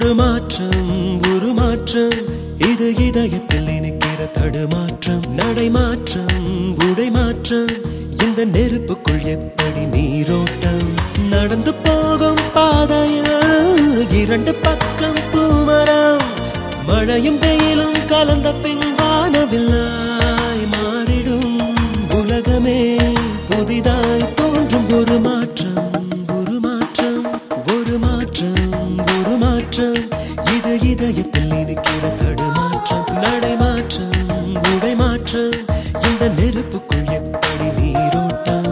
ஒரு மாற்றம் ஒரு மாற்றம் இது இதயத்தில் இனிக்கிற தடுமாற்றம் நடை மாற்றம் உடை மாற்றம் இந்த நெருப்புக்குள் எப்படி நீரோட்டம் நடந்து போகும் பாதையில் இரண்டு பக்கம் பூமரம் மழையும் வெயிலும் கலந்த பின் வானவில்லாய் மாறிடும் உலகமே புதிதாய் தோன்றும் ஒரு மாற்றம் ஒரு மாற்றம் ஒரு மாற்றம் ஒரு மாற்றம் இது இதயத்தில் இருக்கிற தடுமாற்றம் நடை மாற்றம் உடை மாற்றம் இந்த நெருப்புக்குள் எப்படி நீரோட்டம்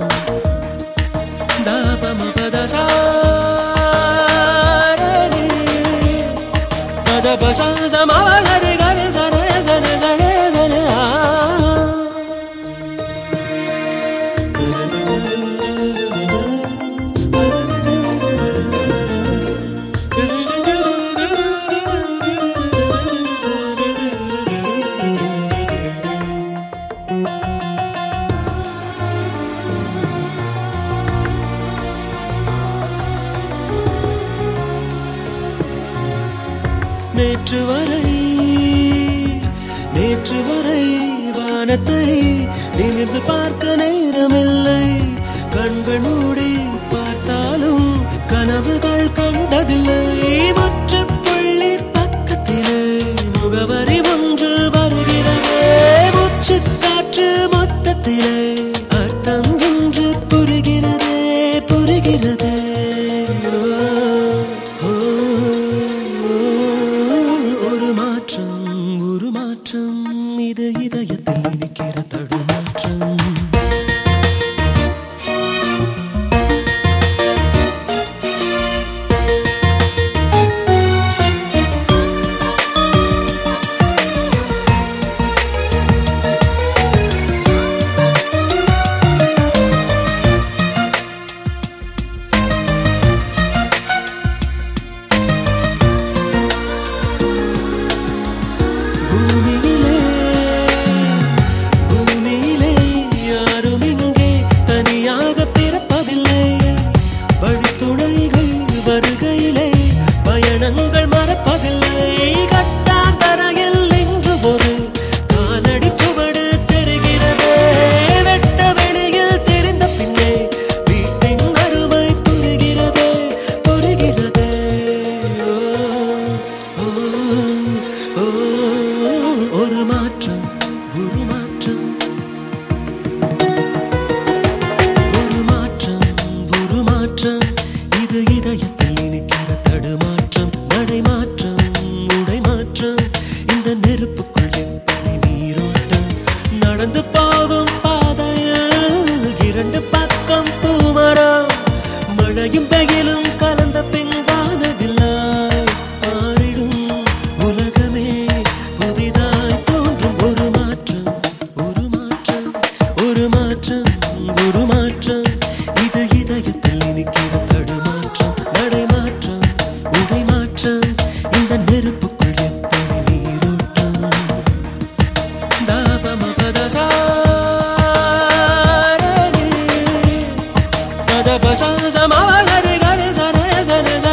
தாபம பதசா பத பசா சமாவ கரு கரு சர சர சர சர ஆ. நேற்று வரை நேற்று வரை வானத்தை நிமிர்ந்து பார்க்க நேரமில்லை கண்கள் மூடி பார்த்தாலும் கனவுகள் கண்டதில்லை மற்ற புள்ளி பக்கத்திலே முகவரி ஒன்று வருகிறதே மூச்சு காற்று மொத்தத்திலே அர்த்தம் என்று புரிகிறதே புரிகிறதே ஓ, ஓ, ஓ, ஒரு மாற்றம் ஒரு மாற்றம் இது இதயத்தில் இனிக்கிற தடுமாற்றம் பூமியிலே பூமியிலே யாரும் இங்கே தனியாக பிறப்பதில்லை வழித்துணைகள் வருகையிலே பயணங்கள் மறப்பதில்லை கட்டான் தரையில் இன்று ஒரு காலடி சுவடு தெரிகிறது வெட்ட வெளியில் தெரிந்த பின்னே வீட்டின் அருமை புரிகிறதே புரிகிறதே ஓ, ஓ, ஓ, ஒரு மாற்றம் ஒரு மாற்றம் ஒரு மாற்றம் ஒரு மாற்றம் இது இதயத்தில் இனிக்கிற தடுமாற்றம் நடை மாற்றம் உடை மாற்றம் இந்த நெருப்புக்குள் எப்படி நீரோட்டம் நடந்து போகும் பாதையில் இரண்டு பக்கம் பூமரம் மழையும் வெயிலும் கலந்த பின் வானவில்லாய் மாறிடும் உலகமே புதிதாய் தோன்றும் ஒரு மாற்றம் ஒரு மாற்றம் ஒரு மாற்றம் ஒரு மாற்றம் இது இதயத்தில் இனிக்கிற தடுமாற்றம் நடை மாற்றம் உடை மாற்றம் இந்த நெருப்புக்குள் எப்படி நீரோட்டம் தாபம பதசா பத பசா சமாவ கரு கரு சர சர